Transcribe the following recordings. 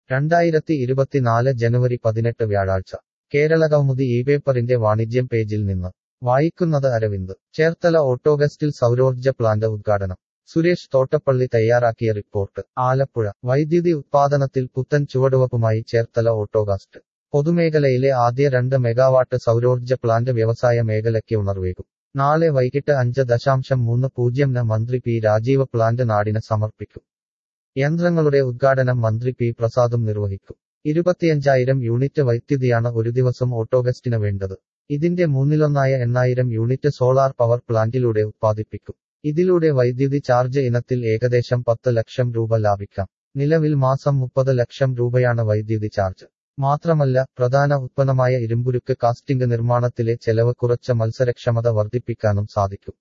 രണ്ടായിരത്തി ഇരുപത്തിനാല് ജനുവരി പതിനെട്ട് വ്യാഴാഴ്ച കേരള കൗമുദി ഈ പേപ്പറിന്റെ വാണിജ്യം പേജിൽ നിന്ന് വായിക്കുന്നത് അരവിന്ദ് ചേർത്തല ഓട്ടോഗസ്റ്റിൽ സൗരോർജ്ജ പ്ലാന്റ് ഉദ്ഘാടനം സുരേഷ് തോട്ടപ്പള്ളി തയ്യാറാക്കിയ റിപ്പോർട്ട് ആലപ്പുഴ വൈദ്യുതി ഉത്പാദനത്തിൽ പുത്തൻ ചുവടുവപ്പുമായി ചേർത്തല ഓട്ടോഗാസ്റ്റ് പൊതുമേഖലയിലെ ആദ്യ രണ്ട് മെഗാവാട്ട് സൗരോർജ്ജ പ്ലാന്റ് വ്യവസായ മേഖലയ്ക്ക് ഉണർവേകും നാളെ വൈകിട്ട് അഞ്ച് ദശാംശം മൂന്ന് പൂജ്യം ന് മന്ത്രി പി രാജീവ് പ്ലാന്റ് നാടിന് സമർപ്പിക്കും യന്ത്രങ്ങളുടെ ഉദ്ഘാടനം മന്ത്രി പി പ്രസാദും നിർവഹിക്കും ഇരുപത്തിയഞ്ചായിരം യൂണിറ്റ് വൈദ്യുതിയാണ് ഒരു ദിവസം ഓട്ടോഗസ്റ്റിന് വേണ്ടത് ഇതിന്റെ മൂന്നിലൊന്നായ എണ്ണായിരം യൂണിറ്റ് സോളാർ പവർ പ്ലാന്റിലൂടെ ഉത്പാദിപ്പിക്കും ഇതിലൂടെ വൈദ്യുതി ചാർജ് ഇനത്തിൽ ഏകദേശം പത്ത് ലക്ഷം രൂപ ലാഭിക്കാം നിലവിൽ മാസം മുപ്പത് ലക്ഷം രൂപയാണ് വൈദ്യുതി ചാർജ് മാത്രമല്ല പ്രധാന ഉത്പന്നമായ ഇരുമ്പുരുക്ക് കാസ്റ്റിംഗ് നിർമ്മാണത്തിലെ ചെലവ് കുറച്ച മത്സരക്ഷമത വർദ്ധിപ്പിക്കാനും സാധിക്കും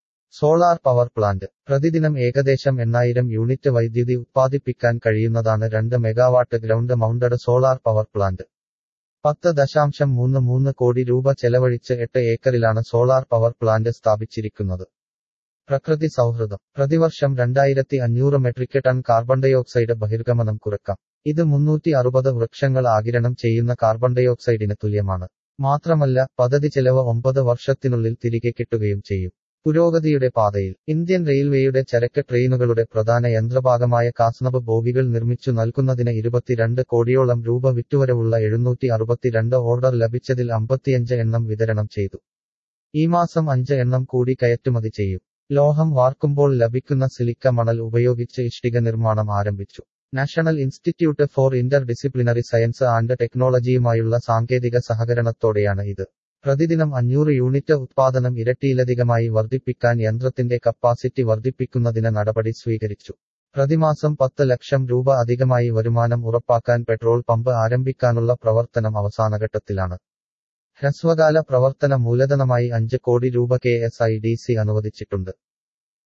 സോളാർ പവർ പ്ലാന്റ് പ്രതിദിനം ഏകദേശം എണ്ണായിരം യൂണിറ്റ് വൈദ്യുതി ഉത്പാദിപ്പിക്കാൻ കഴിയുന്നതാണ് രണ്ട് megawatt ground mounted solar power plant പത്ത് ദശാംശം മൂന്ന് മൂന്ന് കോടി രൂപ ചെലവഴിച്ച് എട്ട് ഏക്കറിലാണ് സോളാർ പവർ പ്ലാന്റ് സ്ഥാപിച്ചിരിക്കുന്നത് പ്രകൃതി സൗഹൃദം പ്രതിവർഷം രണ്ടായിരത്തി അഞ്ഞൂറ് മെട്രിക് ടൺ കാർബൺ ഡയോക്സൈഡ് ബഹിർഗമനം കുറക്കാം ഇത് മുന്നൂറ്റി അറുപത് വൃക്ഷങ്ങൾ ആകിരണം ചെയ്യുന്ന കാർബൺ ഡയോക്സൈഡിന് തുല്യമാണ് മാത്രമല്ല പദ്ധതി ചെലവ് ഒമ്പത് വർഷത്തിനുള്ളിൽ തിരികെ കിട്ടുകയും ചെയ്യും പുരോഗതിയുടെ പാതയിൽ ഇന്ത്യൻ റെയിൽവേയുടെ ചരക്ക് ട്രെയിനുകളുടെ പ്രധാന യന്ത്രഭാഗമായ കാസ്നബ് ബോഗികൾ നിർമ്മിച്ചു നൽകുന്നതിന് ഇരുപത്തിരണ്ട് കോടിയോളം രൂപ വിറ്റുവരവുള്ള എഴുന്നൂറ്റി അറുപത്തിരണ്ട് ഓർഡർ ലഭിച്ചതിൽ അമ്പത്തിയഞ്ച് എണ്ണം വിതരണം ചെയ്തു ഈ മാസം അഞ്ച് എണ്ണം കൂടി കയറ്റുമതി ചെയ്യും ലോഹം വാർക്കുമ്പോൾ ലഭിക്കുന്ന സിലിക്ക മണൽ ഉപയോഗിച്ച് ഇഷ്ടിക നിർമ്മാണം ആരംഭിച്ചു national institute for inter disciplinary science and ടെക്നോളജിയുമായുള്ള സാങ്കേതിക സഹകരണത്തോടെയാണ് ഇത് പ്രതിദിനം അഞ്ഞൂറ് യൂണിറ്റ് ഉത്പാദനം ഇരട്ടിയിലധികമായി വർദ്ധിപ്പിക്കാൻ യന്ത്രത്തിന്റെ കപ്പാസിറ്റി വർദ്ധിപ്പിക്കുന്നതിന് നടപടി സ്വീകരിച്ചു പ്രതിമാസം പത്ത് ലക്ഷം രൂപ അധികമായി വരുമാനം ഉറപ്പാക്കാൻ പെട്രോൾ പമ്പ് ആരംഭിക്കാനുള്ള പ്രവർത്തനം അവസാനഘട്ടത്തിലാണ് ഹ്രസ്വകാല പ്രവർത്തന മൂലധനമായി അഞ്ച് കോടി രൂപ K S I D C അനുവദിച്ചിട്ടുണ്ട്